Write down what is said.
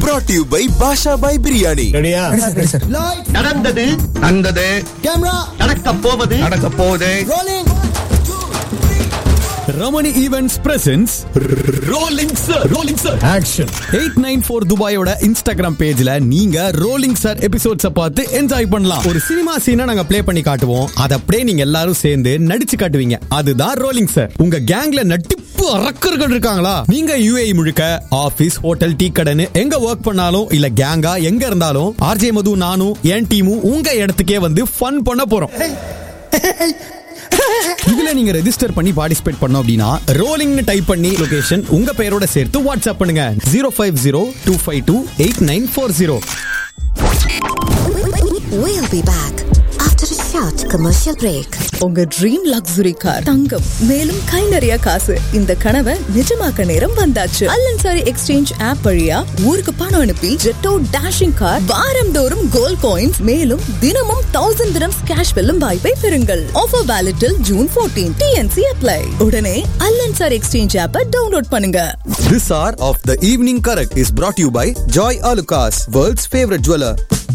brought to you by பாஷா பாய் பிரியாணி ரெடியா நடந்தது நடந்தது நடக்க போவது நடக்க போகுது Ramani events presence rolling sir rolling sir action eight nine four துபாயோட இன்ஸ்டாகிராம் பேஜ்ல நீங்க ரோலிங் சார் எபிசோட்ஸ பார்த்து என்ஜாய் பண்ணலாம் ஒரு சினிமா சீனை நாங்க ப்ளே பண்ணி காட்டுவோம் அதை அப்படியே நீங்க எல்லாரும் சேர்ந்து நடிச்சு காட்டுவீங்க அதுதான் ரோலிங் சார் உங்க கேங்ல நட்டிப்பு அரக்கர்கள் இருக்காங்களா நீங்க யுஏஇ முழுக்க ஆபீஸ் ஹோட்டல் டீ கடைன்னு எங்க ஒர்க் பண்ணாலும் இல்ல கேங்கா எங்க இருந்தாலும் ஆர்ஜே மது நானும் என் டீமும் உங்க இடத்துக்கே வந்து ஃபன் பண்ண போறோம் இதுல நீங்க ரெஜிஸ்டர் பண்ணி பார்ட்டிசிபேட் பண்ணோம் அப்படின்னா ரோலிங்னு டைப் பண்ணி லொகேஷன் உங்க பேரோட சேர்த்து வாட்ஸ்அப் பண்ணுங்க zero five zero two five two eight nine four zero We'll be back after a short commercial break. உங்க ட்ரீம் லக்ஸுரி கார் தங்கம் மேலும் கை நிறைய காசு இந்த கனவை நிஜமாக்க நேரம் வந்தாச்சு அல்லன்சாரி எக்ஸ்சேஞ்ச் ஆப் வழியா ஊருக்கு பணம் அனுப்பி ஜெட்டோ டேஷிங் கார் வாரந்தோறும் கோல்ட் காயின்ஸ் மேலும் தினமும் தௌசண்ட் தினம்ஸ் கேஷ் வெல்லும் வாய்ப்பை பெறுங்கள் offer valid till June 14 TNC apply உடனே அல்லன்சாரி எக்ஸ்சேஞ்ச் ஆப்பை டவுன்லோட் பண்ணுங்க This hour of the evening correct is brought to you by Joy Alucas, world's favorite jeweler.